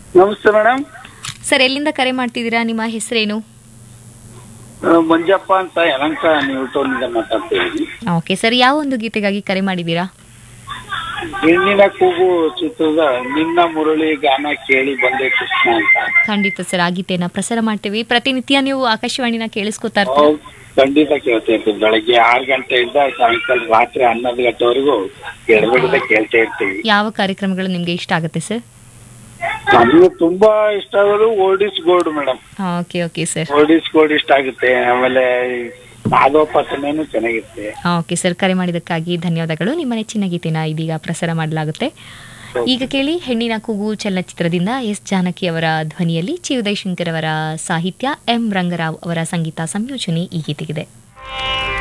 ನಮಸ್ತೆ madam sir ಎಲ್ಲಿಂದ ಕರೆ ಮಾಡ್ತಿದ್ದೀರಾ ನಿಮ್ಮ ಹೆಸರೇನು ಮಂಜಪ್ಪ ಅಂತ ಯಲಂಕ ನೀವು ಟೋನಿಂದ ಮಾತಾಡ್ತಿದ್ದೀನಿ ಓಕೆ ಸರ್ ಯಾವ ಒಂದು ಗೀತೆಗಾಗಿ ಕರೆ ಮಾಡಿದ್ದೀರಾ ಹೆಣ್ಣಿನ ಕೂಗು ಚಿತ್ರದ ನಿನ್ನ ಮುರಳಿ ಗಾನ ಕೇಳಿ ಬಂದೆ ಕೃಷ್ಣ ಅಂತ ಖಂಡಿತ ಸರ್ ಆ ಗೀತೆನ ಪ್ರಸಾರ ಮಾಡ್ತೀವಿ ಪ್ರತಿನಿತ್ಯ ನೀವು ಆಕಾಶವಾಣಿನ ಕೇಳಿಸ್ಕೊತಾ ಇರ್ತೀರಾ ಹೌದ್, ಖಂಡಿತ ಕೇಳ್ತಾ ಇರ್ತೀವಿ ಬೆಳಗ್ಗೆ ಆರು ಗಂಟೆಯಿಂದ ಸಾಯಂಕಾಲ ರಾತ್ರಿ ಹನ್ನೊಂದು ಗಂಟೆವರೆಗೂ ಎಡಬಿಡದೆ ಕೇಳ್ತಾ ಇರ್ತೀವಿ ಯಾವ ಕಾರ್ಯಕ್ರಮಗಳು ನಿಮ್ಗೆ ಇಷ್ಟ ಆಗುತ್ತೆ ಸರ್ ನಮ್ಗೆ ತುಂಬಾ ಇಷ್ಟ ಆಗೋದು oldies gold madam okay okay sir oldies gold ಇಷ್ಟ ಆಗುತ್ತೆ ಆಮೇಲೆ ನಾದೋಪಾಸನೆನೂ ಚೆನ್ನಾಗಿರುತ್ತೆ ಓಕೆ ಸರ್ ಕರೆ ಮಾಡಿದ್ದಕ್ಕಾಗಿ ಧನ್ಯವಾದಗಳು ನಿಮ್ಮ ನೆಚ್ಚಿನ ಗೀತೆನ ಇದೀಗ ಪ್ರಸಾರ ಮಾಡಲಾಗುತ್ತೆ ಈಗ ಕೇಳಿ ಹೆಣ್ಣಿನ ಕೂಗು ಚಲನಚಿತ್ರದಿಂದ ಎಸ್ ಜಾನಕಿ ಅವರ ಧ್ವನಿಯಲ್ಲಿ ಚಿ ಉದಯಶಂಕರ್ ಅವರ ಸಾಹಿತ್ಯ ಎಂ ರಂಗರಾವ್ ಅವರ ಸಂಗೀತ ಸಂಯೋಜನೆ ಈ ಗೀತೆಗಿದೆ